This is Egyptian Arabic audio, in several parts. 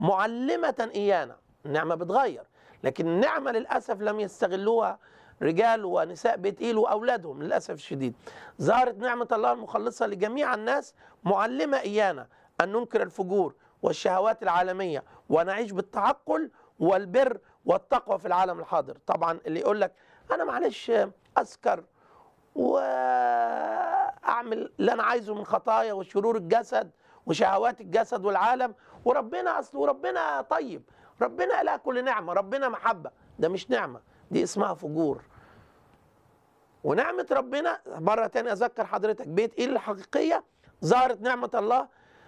معلمة إيانا النعمة بتغير لكن النعمة للأسف لم يستغلوها رجال ونساء بيت إيل وأولادهم للأسف الشديد ظهرت نعمة الله المخلصة لجميع الناس معلمة إيانا أن ننكر الفجور والشهوات العالمية ونعيش بالتعقل والبر والتقوى في العالم الحاضر طبعا اللي يقول لك أنا معلش أسكر واعمل اللي انا عايزه من خطايا وشرور الجسد وشهوات الجسد والعالم وربنا اصل وربنا طيب ربنا لا كل نعمه ربنا محبه ده مش نعمه دي اسمها فجور ونعمه ربنا مره تانية اذكر حضرتك بيت ايه الحقيقيه ظهرت نعمه الله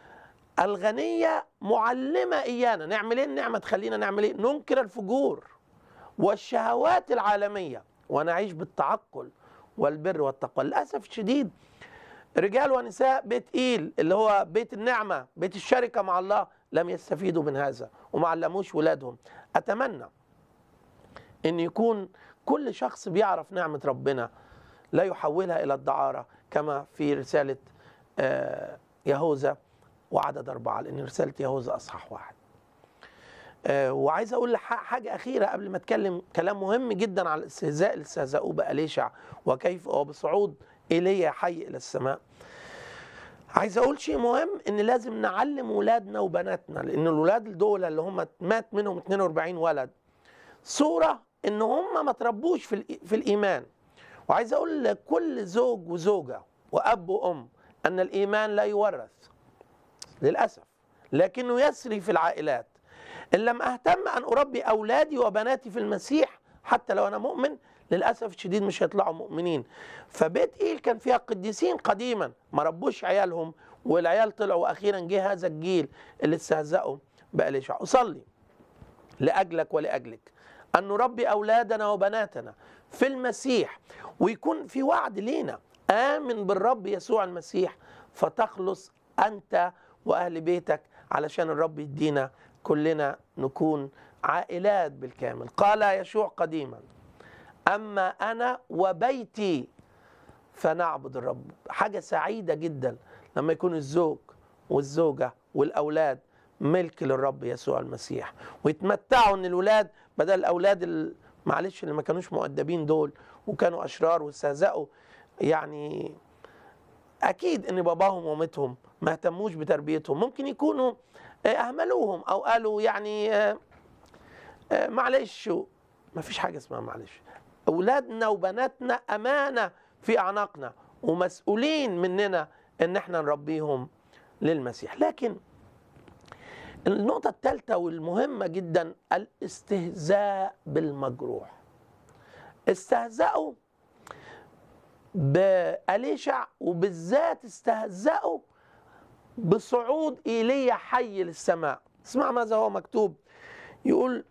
الغنيه معلمه ايانا نعمل ايه النعمه تخلينا نعمل ايه ننكر الفجور والشهوات العالميه ونعيش بالتعقل والبر والتقوى للاسف الشديد رجال ونساء بيت ايل اللي هو بيت النعمه بيت الشركه مع الله لم يستفيدوا من هذا وما علموش ولادهم اتمنى ان يكون كل شخص بيعرف نعمه ربنا لا يحولها الى الدعاره كما في رساله آه، يهوذا وعدد اربعه لان رساله يهوذا اصحاح واحد آه، وعايز اقول لح- حاجه اخيره قبل ما اتكلم كلام مهم جدا على الاستهزاء اللي استهزأوه بأليشع وكيف وبصعود ايليا حي الى السماء عايز اقول شيء مهم ان لازم نعلم ولادنا وبناتنا لان الولاد دول اللي هم مات منهم 42 ولد صوره ان هم ما تربوش في الإي- في الايمان وعايز اقول لكل زوج وزوجه واب وام ان الايمان لا يورث للاسف لكنه يسري في العائلات ان لم اهتم ان اربي اولادي وبناتي في المسيح حتى لو انا مؤمن للاسف الشديد مش هيطلعوا مؤمنين فبيت ايل كان فيها قديسين قديما ما ربوش عيالهم والعيال طلعوا واخيرا جه هذا الجيل اللي استهزأوا بأليشع اصلي لاجلك ولاجلك ان نربي اولادنا وبناتنا في المسيح ويكون في وعد لينا امن بالرب يسوع المسيح فتخلص انت واهل بيتك علشان الرب يدينا كلنا نكون عائلات بالكامل قال يشوع قديما اما انا وبيتي فنعبد الرب حاجه سعيده جدا لما يكون الزوج والزوجه والاولاد ملك للرب يسوع المسيح ويتمتعوا ان الولاد بدل الاولاد ال- معلش اللي ما كانوش مؤدبين دول وكانوا اشرار واستهزأوا يعني اكيد ان باباهم ومامتهم ما اهتموش بتربيتهم ممكن يكونوا آه، اهملوهم او قالوا يعني آه، آه، معلش ما فيش حاجه اسمها معلش اولادنا وبناتنا امانه في اعناقنا ومسؤولين مننا ان احنا نربيهم للمسيح لكن النقطة الثالثة والمهمة جدا الاستهزاء بالمجروح استهزأوا بأليشع وبالذات استهزأوا بصعود ايليا حي للسماء اسمع ماذا هو مكتوب يقول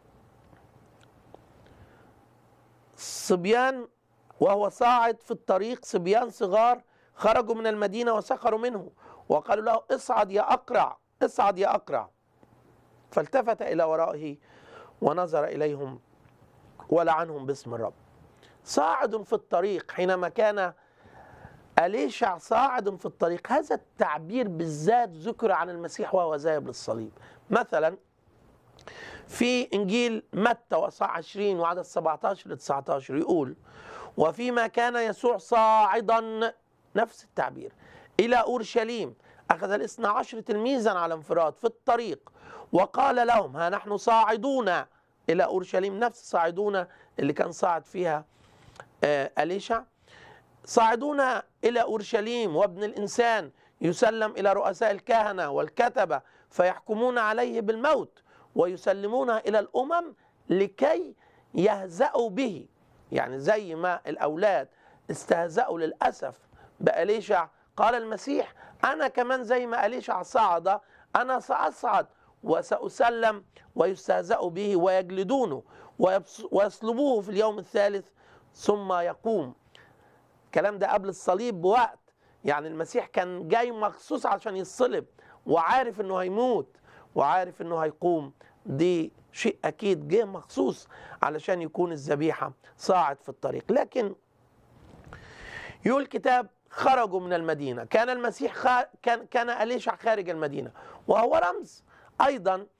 صبيان وهو صاعد في الطريق صبيان صغار خرجوا من المدينة وسخروا منه وقالوا له اصعد يا أقرع اصعد يا أقرع فالتفت إلى ورائه ونظر إليهم ولعنهم باسم الرب صاعد في الطريق حينما كان أليشع صاعد في الطريق هذا التعبير بالذات ذكر عن المسيح وهو ذاهب للصليب مثلا في إنجيل متى وصح 20 وعدد 17 ل 19 يقول وفيما كان يسوع صاعدا نفس التعبير إلى أورشليم أخذ الاثنى عشر تلميذا على انفراد في الطريق وقال لهم ها نحن صاعدون إلى أورشليم نفس صاعدون اللي كان صاعد فيها آه، أليشع صاعدون إلى أورشليم وابن الإنسان يسلم إلى رؤساء الكهنة والكتبة فيحكمون عليه بالموت ويسلمونه إلى الأمم لكي يهزأوا به يعني زي ما الأولاد استهزأوا للأسف بأليشع قال المسيح أنا كمان زي ما أليشع صعد أنا سأصعد وسأسلم ويستهزأ به ويجلدونه ويبص- ويصلبوه في اليوم الثالث ثم يقوم الكلام ده قبل الصليب بوقت يعني المسيح كان جاي مخصوص عشان يصلب وعارف انه هيموت وعارف انه هيقوم دي شيء اكيد جه مخصوص علشان يكون الذبيحه صاعد في الطريق لكن يقول الكتاب خرجوا من المدينه كان المسيح خار... كان كان اليشع خارج المدينه وهو رمز ايضا